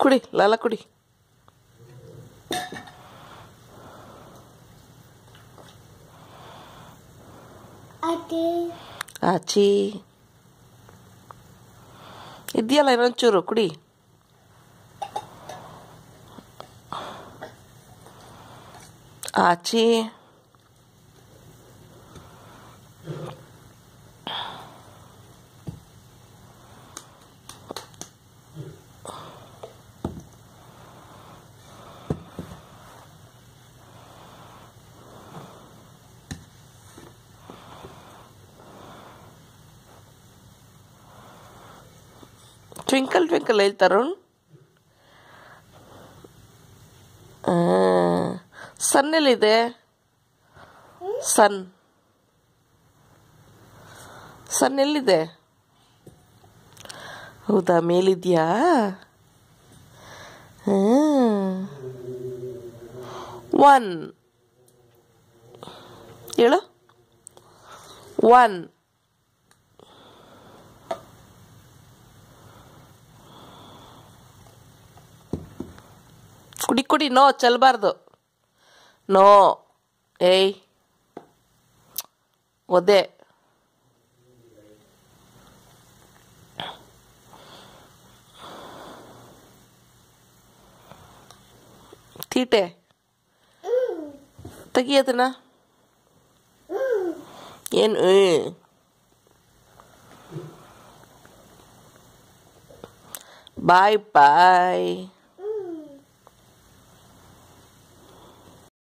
ಕುಡಿ ಲಾಲ ಕುಡಿ ಅದೇ ಆಚಿ ಇದೆಯಲ್ಲ ಇನ್ನೊಂಚೂರು ಕುಡಿ ಆಚಿ ಟ್ವಿಂಕಲ್ ಟ್ವಿಂಕಲ್ ಎಲ್ಲಿ ತರುಣ್ ಸನ್ ಎಲ್ಲಿದೆ ಸನ್ ಸನ್ ಎಲ್ಲಿದೆ ಹೌದಾ ಮೇಲಿದ್ಯಾ ಒನ್ ಹೇಳು ಒನ್ ಕುಡಿ ಕುಡಿ ನೋ ಚೆಲ್ಬಾರ್ದು ನೋ ಏಯ್ ಒದೆ ತೀಟೆ ತೆಗಿಯೋದನ್ನ ಏನು ಬಾಯ್ ಬಾಯ್